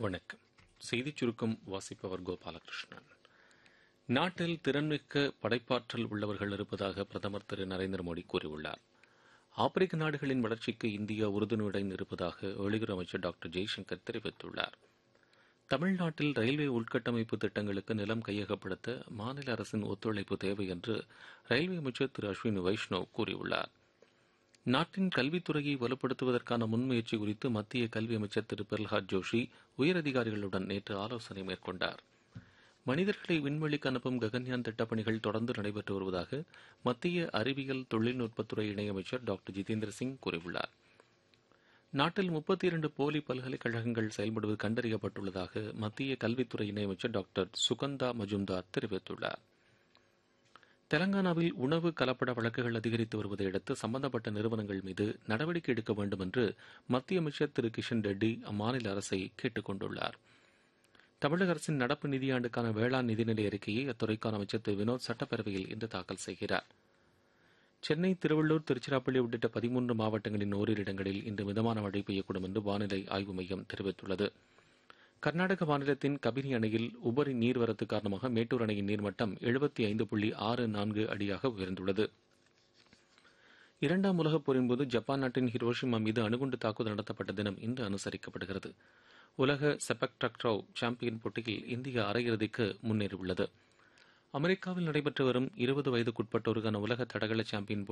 வணக்கம் செய்திச் சுருக்கம் வாசிப்பவர் கோபாலகிருஷ்ணன் நாட்டில் திறன்மிக்க படைப்பாற்றல் உள்ளவர்கள் இருப்பதாக பிரதமர் திரு நரேந்திர மோடி கூறியுள்ளார் ஆப்பிரிக்க நாடுகளின் வளர்ச்சிக்கு இந்தியா உறுதுணையுடன் இருப்பதாக வெளியுறவு அமைச்சர் டாக்டர் ஜெய்சங்கர் தெரிவித்துள்ளார் தமிழ்நாட்டில் ரயில்வே உள்கட்டமைப்பு திட்டங்களுக்கு நிலம் கையகப்படுத்த மாநில அரசின் ஒத்துழைப்பு தேவை என்று ரயில்வே அமைச்சர் திரு அஸ்வினி வைஷ்ணவ் கூறியுள்ளார் நாட்டின் கல்வித்துறையை வலுப்படுத்துவதற்கான முன்முயற்சி குறித்து மத்திய கல்வி அமைச்சர் திரு பிரல்ஹாத் ஜோஷி உயரதிகாரிகளுடன் நேற்று ஆலோசனை மேற்கொண்டார் மனிதர்களை விண்வெளிக்கு அனுப்பும் ககன்யான் திட்டப்பணிகள் தொடர்ந்து நடைபெற்று வருவதாக மத்திய அறிவியல் தொழில்நுட்பத்துறை இணையமைச்சர் டாக்டர் ஜிதேந்திர சிங் கூறியுள்ளார் நாட்டில் முப்பத்தி இரண்டு போலி பல்கலைக்கழகங்கள் செயல்படுவது கண்டறியப்பட்டுள்ளதாக மத்திய கல்வித்துறை இணையமைச்சர் டாக்டர் சுகந்தா மஜும்தார் தெரிவித்துள்ளார் தெலங்கானாவில் உணவு கலப்பட வழக்குகள் அதிகரித்து வருவதை அடுத்து சம்பந்தப்பட்ட நிறுவனங்கள் மீது நடவடிக்கை எடுக்க வேண்டும் என்று மத்திய அமைச்சர் திரு கிஷன் ரெட்டி அம்மாநில அரசை கேட்டுக் கொண்டுள்ளார் தமிழக அரசின் நடப்பு நிதியாண்டுக்கான வேளாண் நிதிநிலை அறிக்கையை அத்துறைக்கான அமைச்சர் திரு வினோத் சட்டப்பேரவையில் இன்று தாக்கல் செய்கிறார் சென்னை திருவள்ளூர் திருச்சிராப்பள்ளி உள்ளிட்ட பதிமூன்று மாவட்டங்களின் ஓரிரு இடங்களில் இன்று மிதமான மழை பெய்யக்கூடும் என்று வானிலை ஆய்வு மையம் தெரிவித்துள்ளது கர்நாடக மாநிலத்தின் கபினி அணையில் உபரி நீர்வரத்து காரணமாக மேட்டூர் அணையின் நீர்மட்டம் எழுபத்தி ஐந்து புள்ளி ஆறு நான்கு அடியாக உயர்ந்துள்ளது இரண்டாம் உலகப் போரின் போது ஜப்பான் நாட்டின் ஹிரோஷிமா மீது அணுகுண்டு தாக்குதல் நடத்தப்பட்ட தினம் இன்று அனுசரிக்கப்படுகிறது உலக செபக் டக்ரவ் சாம்பியன் போட்டியில் இந்தியா அரையிறுதிக்கு முன்னேறியுள்ளது அமெரிக்காவில் நடைபெற்று வரும் இருபது வயதுக்குட்பட்டோருக்கான உலக தடகள சாம்பியன்